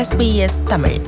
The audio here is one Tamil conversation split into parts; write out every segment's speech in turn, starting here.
SBS தமிழ்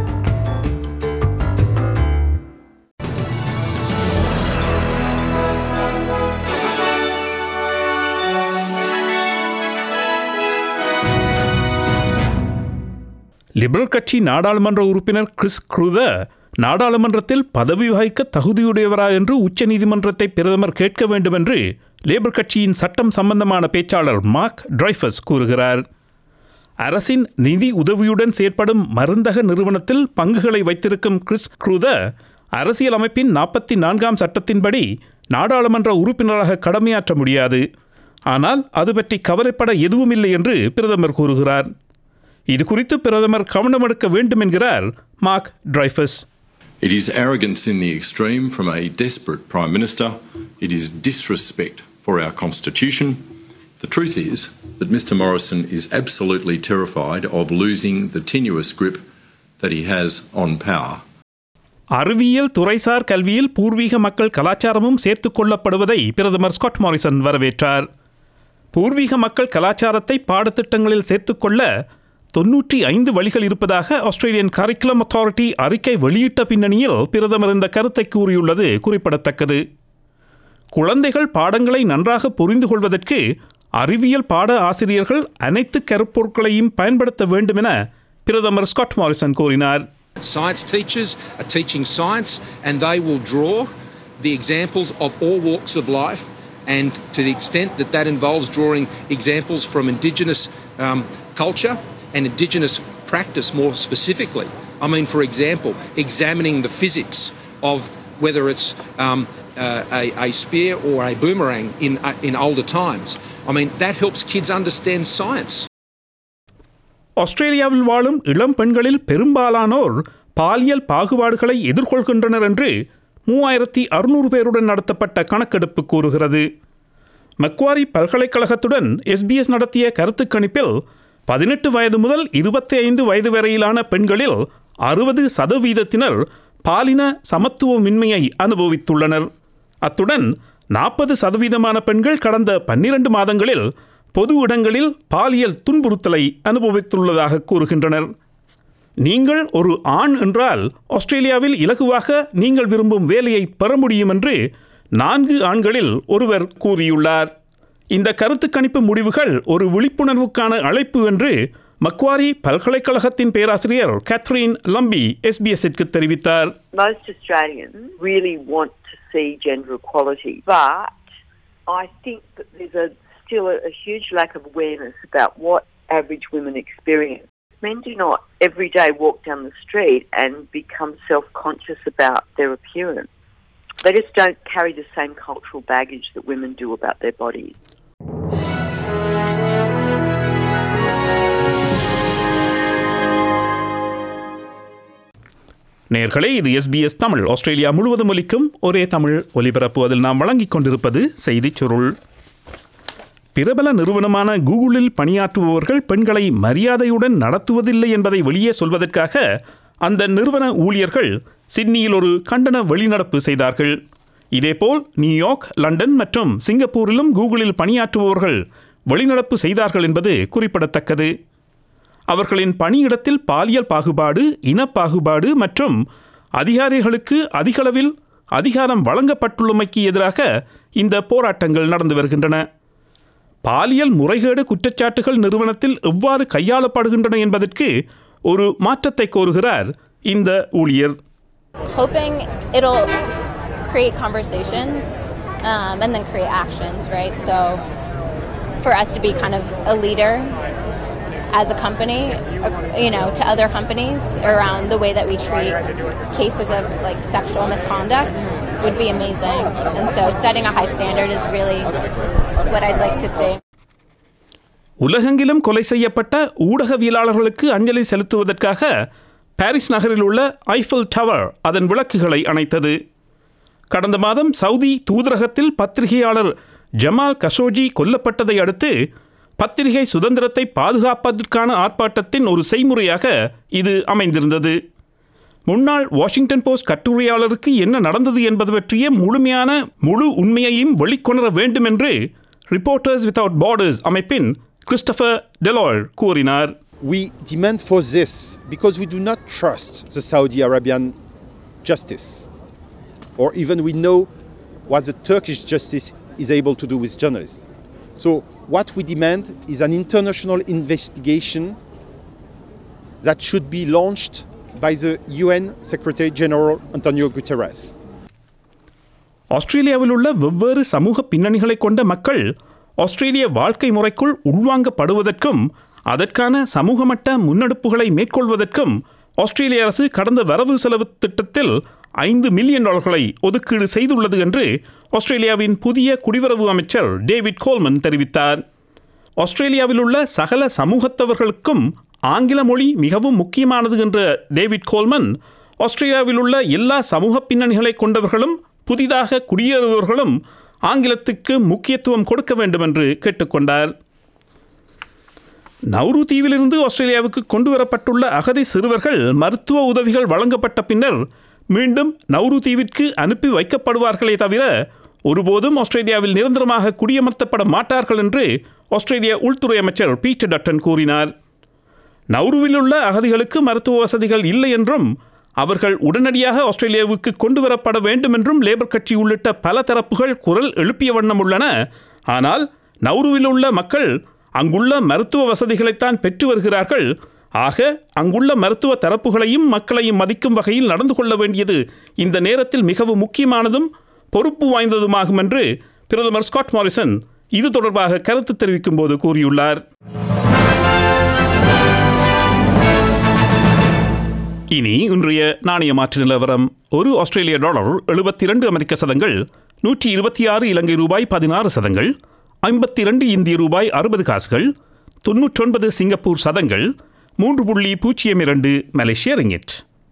லிபரல் கட்சி நாடாளுமன்ற உறுப்பினர் கிறிஸ் க்ரூதர் நாடாளுமன்றத்தில் பதவி வகிக்க தகுதியுடையவரா என்று உச்சநீதிமன்றத்தை பிரதமர் கேட்க வேண்டும் என்று லேபர் கட்சியின் சட்டம் சம்பந்தமான பேச்சாளர் மார்க் டிரைஃபஸ் கூறுகிறார் அரசின் நிதி உதவியுடன் செயற்படும் மருந்தக நிறுவனத்தில் பங்குகளை வைத்திருக்கும் கிறிஸ் க்ரூதர் அரசியல் அமைப்பின் நாற்பத்தி நான்காம் சட்டத்தின்படி நாடாளுமன்ற உறுப்பினராக கடமையாற்ற முடியாது ஆனால் அது பற்றி கவலைப்பட எதுவுமில்லை என்று பிரதமர் கூறுகிறார் இது குறித்து பிரதமர் கவனம் எடுக்க வேண்டும் என்கிறார் Mark Dreyfus It is arrogance in the extreme from a desperate Prime Minister. It is disrespect for our Constitution. The truth is that Mr Morrison is absolutely terrified of losing the tenuous grip that he has on power. அறிவியல் துறைசார் கல்வியில் பூர்வீக மக்கள் கலாச்சாரமும் சேர்த்துக் கொள்ளப்படுவதை பிரதமர் ஸ்காட் மாரிசன் வரவேற்றார் பூர்வீக மக்கள் கலாச்சாரத்தை பாடத்திட்டங்களில் சேர்த்துக்கொள்ள தொன்னூற்றி ஐந்து வழிகள் இருப்பதாக ஆஸ்திரேலியன் கரிக்குலம் அத்தாரிட்டி அறிக்கை வெளியிட்ட பின்னணியில் பிரதமர் இந்த கருத்தை கூறியுள்ளது குறிப்பிடத்தக்கது குழந்தைகள் பாடங்களை நன்றாக புரிந்து கொள்வதற்கு அறிவியல் பாட ஆசிரியர்கள் அனைத்து கருப்பொருட்களையும் பயன்படுத்த வேண்டும் என பிரதமர் ஸ்காட் மாரிசன் கூறினார் Science teachers are teaching science and they will draw the examples of all walks of life. And to the extent that that involves drawing examples from Indigenous um, culture and Indigenous practice more specifically. I mean, for example, examining the physics of whether it's um, uh, a, a spear or a boomerang in, uh, in older times. I mean, that helps kids understand science. ஆஸ்திரேலியாவில் வாழும் இளம் பெண்களில் பெரும்பாலானோர் பாலியல் பாகுபாடுகளை எதிர்கொள்கின்றனர் என்று மூவாயிரத்தி அறுநூறு பேருடன் நடத்தப்பட்ட கணக்கெடுப்பு கூறுகிறது மக்வாரி பல்கலைக்கழகத்துடன் எஸ்பிஎஸ் நடத்திய கருத்துக் கணிப்பில் பதினெட்டு வயது முதல் இருபத்தி ஐந்து வயது வரையிலான பெண்களில் அறுபது சதவீதத்தினர் பாலின சமத்துவமின்மையை அனுபவித்துள்ளனர் அத்துடன் நாற்பது சதவீதமான பெண்கள் கடந்த பன்னிரண்டு மாதங்களில் பொது இடங்களில் பாலியல் துன்புறுத்தலை அனுபவித்துள்ளதாக கூறுகின்றனர் நீங்கள் ஒரு ஆண் என்றால் ஆஸ்திரேலியாவில் இலகுவாக நீங்கள் விரும்பும் வேலையை பெற முடியும் என்று நான்கு ஆண்களில் ஒருவர் கூறியுள்ளார் இந்த கருத்து கணிப்பு முடிவுகள் ஒரு விழிப்புணர்வுக்கான அழைப்பு என்று மக்வாரி பல்கலைக்கழகத்தின் பேராசிரியர் கேத்ரீன் லம்பி எஸ்பிஎஸ்ஸிற்கு தெரிவித்தார் most Australians really want to see gender equality, but I think that there's a, still a, a huge lack of awareness about what average women experience. Men do not every day walk down the street and become self conscious about their appearance. They just don't carry the same cultural baggage that women do about their bodies. நேர்களே இது எஸ்பிஎஸ் தமிழ் ஆஸ்திரேலியா முழுவதும் ஒலிக்கும் ஒரே தமிழ் ஒலிபரப்பு அதில் நாம் வழங்கிக் கொண்டிருப்பது செய்திச் சுருள் பிரபல நிறுவனமான கூகுளில் பணியாற்றுபவர்கள் பெண்களை மரியாதையுடன் நடத்துவதில்லை என்பதை வெளியே சொல்வதற்காக அந்த நிறுவன ஊழியர்கள் சிட்னியில் ஒரு கண்டன வெளிநடப்பு செய்தார்கள் இதேபோல் நியூயார்க் லண்டன் மற்றும் சிங்கப்பூரிலும் கூகுளில் பணியாற்றுபவர்கள் வெளிநடப்பு செய்தார்கள் என்பது குறிப்பிடத்தக்கது அவர்களின் பணியிடத்தில் பாலியல் பாகுபாடு இனப்பாகுபாடு மற்றும் அதிகாரிகளுக்கு அதிகளவில் அதிகாரம் வழங்கப்பட்டுள்ளமைக்கு எதிராக இந்த போராட்டங்கள் நடந்து வருகின்றன பாலியல் முறைகேடு குற்றச்சாட்டுகள் நிறுவனத்தில் எவ்வாறு கையாளப்படுகின்றன என்பதற்கு ஒரு மாற்றத்தை கோருகிறார் இந்த ஊழியர் hoping it'll create conversations um, and then create actions, right? So for us to be kind of a leader as a company, ac- you know, to other companies around the way that we treat cases of like sexual misconduct would be amazing. And so setting a high standard is really what I'd like to see. உலகெங்கிலும் கொலை செய்யப்பட்ட ஊடகவியலாளர்களுக்கு அஞ்சலி செலுத்துவதற்காக பாரிஸ் நகரில் உள்ள ஐஃபில் டவர் அதன் விளக்குகளை அணைத்தது கடந்த மாதம் சவுதி தூதரகத்தில் பத்திரிகையாளர் ஜமால் கஷோஜி கொல்லப்பட்டதை அடுத்து பத்திரிகை சுதந்திரத்தை பாதுகாப்பதற்கான ஆர்ப்பாட்டத்தின் ஒரு செய்முறையாக இது அமைந்திருந்தது முன்னாள் வாஷிங்டன் போஸ்ட் கட்டுரையாளருக்கு என்ன நடந்தது என்பது பற்றிய முழுமையான முழு உண்மையையும் வெளிக்கொணர வேண்டும் என்று ரிப்போர்ட்டர்ஸ் வித்தவுட் பார்டர்ஸ் அமைப்பின் கிறிஸ்டபர் டெலாய்ட் கூறினார் we demand for this because we do not trust the Saudi Arabian justice, or even we know what the Turkish justice is able to do with journalists. So, what we demand is an international investigation that should be launched by the UN Secretary General Antonio Guterres. ஆஸ்திரேலியாவில் உள்ள வெவ்வேறு சமூக பின்னணிகளை கொண்ட மக்கள் ஆஸ்திரேலிய வாழ்க்கை முறைக்குள் உள்வாங்கப்படுவதற்கும் அதற்கான சமூக மட்ட முன்னெடுப்புகளை மேற்கொள்வதற்கும் ஆஸ்திரேலிய அரசு கடந்த வரவு செலவு திட்டத்தில் ஐந்து மில்லியன் டாலர்களை ஒதுக்கீடு செய்துள்ளது என்று ஆஸ்திரேலியாவின் புதிய குடிவரவு அமைச்சர் டேவிட் கோல்மன் தெரிவித்தார் ஆஸ்திரேலியாவில் உள்ள சகல சமூகத்தவர்களுக்கும் ஆங்கில மொழி மிகவும் முக்கியமானது என்ற டேவிட் கோல்மன் ஆஸ்திரேலியாவில் உள்ள எல்லா சமூக பின்னணிகளை கொண்டவர்களும் புதிதாக குடியேறுபவர்களும் ஆங்கிலத்துக்கு முக்கியத்துவம் கொடுக்க வேண்டும் என்று கேட்டுக்கொண்டார் நௌரு தீவிலிருந்து ஆஸ்திரேலியாவுக்கு கொண்டு வரப்பட்டுள்ள அகதி சிறுவர்கள் மருத்துவ உதவிகள் வழங்கப்பட்ட பின்னர் மீண்டும் நௌரு தீவிற்கு அனுப்பி வைக்கப்படுவார்களே தவிர ஒருபோதும் ஆஸ்திரேலியாவில் நிரந்தரமாக குடியமர்த்தப்பட மாட்டார்கள் என்று ஆஸ்திரேலிய உள்துறை அமைச்சர் பீட்டர் டட்டன் கூறினார் நௌருவில் உள்ள அகதிகளுக்கு மருத்துவ வசதிகள் இல்லை என்றும் அவர்கள் உடனடியாக ஆஸ்திரேலியாவுக்கு கொண்டு வரப்பட வேண்டும் என்றும் லேபர் கட்சி உள்ளிட்ட பல தரப்புகள் குரல் எழுப்பிய வண்ணம் உள்ளன ஆனால் நௌருவில் உள்ள மக்கள் அங்குள்ள மருத்துவ வசதிகளைத்தான் பெற்று வருகிறார்கள் ஆக அங்குள்ள மருத்துவ தரப்புகளையும் மக்களையும் மதிக்கும் வகையில் நடந்து கொள்ள வேண்டியது இந்த நேரத்தில் மிகவும் முக்கியமானதும் பொறுப்பு வாய்ந்ததுமாகும் என்று பிரதமர் ஸ்காட் மாரிசன் இது தொடர்பாக கருத்து தெரிவிக்கும் போது கூறியுள்ளார் இனி இன்றைய நாணய மாற்று நிலவரம் ஒரு ஆஸ்திரேலிய டாலர் எழுபத்தி இரண்டு அமெரிக்க சதங்கள் நூற்றி இருபத்தி ஆறு இலங்கை ரூபாய் பதினாறு சதங்கள் ஐம்பத்தி இரண்டு இந்திய ரூபாய் அறுபது காசுகள் தொன்னூற்றொன்பது சிங்கப்பூர் சதங்கள் மூன்று புள்ளி பூஜ்ஜியம் இரண்டு மலேசிய ரிங்கிட்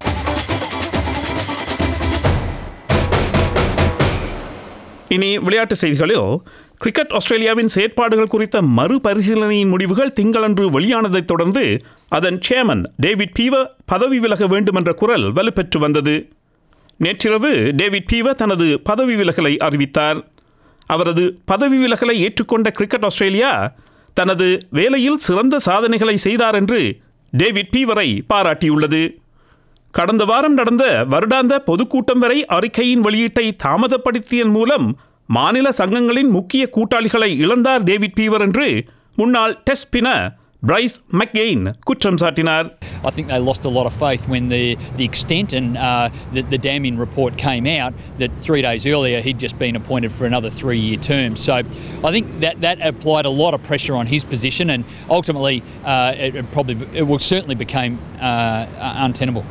இனி விளையாட்டு செய்திகளில் கிரிக்கெட் ஆஸ்திரேலியாவின் செயற்பாடுகள் குறித்த மறுபரிசீலனையின் முடிவுகள் திங்களன்று வெளியானதைத் தொடர்ந்து அதன் சேர்மன் டேவிட் பீவர் பதவி விலக வேண்டும் என்ற குரல் வலுப்பெற்று வந்தது நேற்றிரவு டேவிட் பீவர் தனது பதவி விலகலை அறிவித்தார் அவரது பதவி விலகலை ஏற்றுக்கொண்ட கிரிக்கெட் ஆஸ்திரேலியா தனது வேலையில் சிறந்த சாதனைகளை செய்தார் என்று டேவிட் பீவரை பாராட்டியுள்ளது கடந்த வாரம் நடந்த வருடாந்த பொதுக்கூட்டம் வரை அறிக்கையின் வெளியீட்டை தாமதப்படுத்தியதன் மூலம் மாநில சங்கங்களின் முக்கிய கூட்டாளிகளை இழந்தார் டேவிட் பீவர் என்று முன்னாள் டெஸ்ட் ஸ்பினர் பிரைஸ் மக்கெயின் குற்றம் சாட்டினார் I think they lost a lot of faith when the, the extent and uh, the, the damning report came out that three days earlier he'd just been appointed for another three year term. So I think that, that applied a lot of pressure on his position and ultimately uh, it, it probably it will certainly became uh, untenable.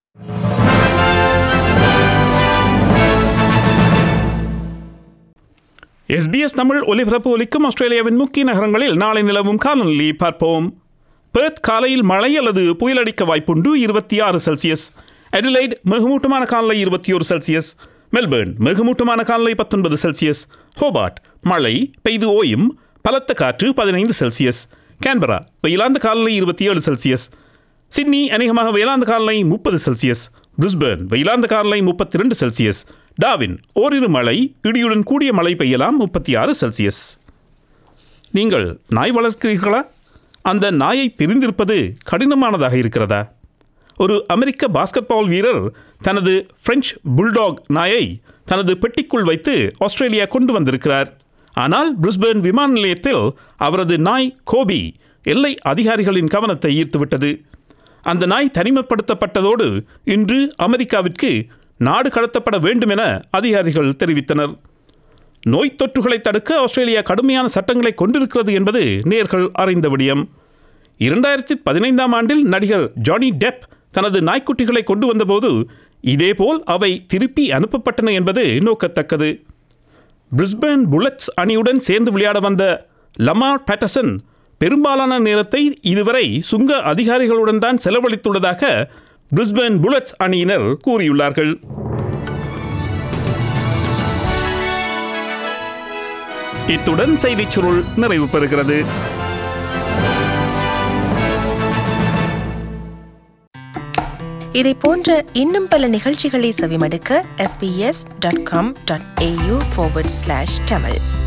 SBS Tamil ஒலிபரப்பு ஒலிக்கும் ஆஸ்திரேலியாவின் முக்கிய நகரங்களில் நாளை நிலவும் காலநிலை பார்ப்போம் பெர்த் காலையில் மழை அல்லது புயலடிக்க வாய்ப்புண்டு இருபத்தி ஆறு செல்சியஸ் அடிலைட் மிகமூட்டமான காலநிலை இருபத்தி ஒரு செல்சியஸ் மெல்பர்ன் மிகமூட்டமான காலநிலை பத்தொன்பது செல்சியஸ் ஹோபார்ட் மழை பெய்து ஓயும் பலத்த காற்று பதினைந்து செல்சியஸ் கேன்பரா வெயிலாந்த காலநிலை இருபத்தி ஏழு செல்சியஸ் சிட்னி அநேகமாக வெயிலாந்த காலநிலை முப்பது செல்சியஸ் பிரிஸ்பர்ன் வெயிலாந்த காலநிலை முப்பத்தி ரெண்டு செல்சியஸ் டாவின் ஓரிரு மழை இடியுடன் கூடிய மழை பெய்யலாம் முப்பத்தி ஆறு செல்சியஸ் நீங்கள் நாய் வளர்க்கிறீர்களா அந்த நாயை பிரிந்திருப்பது கடினமானதாக இருக்கிறதா ஒரு அமெரிக்க பாஸ்கெட்பால் வீரர் தனது பிரெஞ்சு புல்டாக் நாயை தனது பெட்டிக்குள் வைத்து ஆஸ்திரேலியா கொண்டு வந்திருக்கிறார் ஆனால் பிரிஸ்பேர்ன் விமான நிலையத்தில் அவரது நாய் கோபி எல்லை அதிகாரிகளின் கவனத்தை ஈர்த்துவிட்டது அந்த நாய் தனிமைப்படுத்தப்பட்டதோடு இன்று அமெரிக்காவிற்கு நாடு கடத்தப்பட வேண்டும் என அதிகாரிகள் தெரிவித்தனர் நோய் தொற்றுகளை தடுக்க ஆஸ்திரேலியா கடுமையான சட்டங்களை கொண்டிருக்கிறது என்பது நேர்கள் அறிந்த விடயம் இரண்டாயிரத்தி பதினைந்தாம் ஆண்டில் நடிகர் ஜானி டெப் தனது நாய்க்குட்டிகளை கொண்டு வந்தபோது இதேபோல் அவை திருப்பி அனுப்பப்பட்டன என்பது நோக்கத்தக்கது பிரிஸ்பேன் புல்லட்ஸ் அணியுடன் சேர்ந்து விளையாட வந்த லமார் பேட்டசன் பெரும்பாலான நேரத்தை இதுவரை சுங்க அதிகாரிகளுடன் தான் செலவழித்துள்ளதாக பிரிஸ்பேன் புல்லட்ஸ் அணியினர் கூறியுள்ளார்கள் இத்துடன் செய்திச் சுருள் நிறைவு பெறுகிறது இதை போன்ற இன்னும் பல நிகழ்ச்சிகளை செவிமடுக்க sbs.com.au forward slash tamil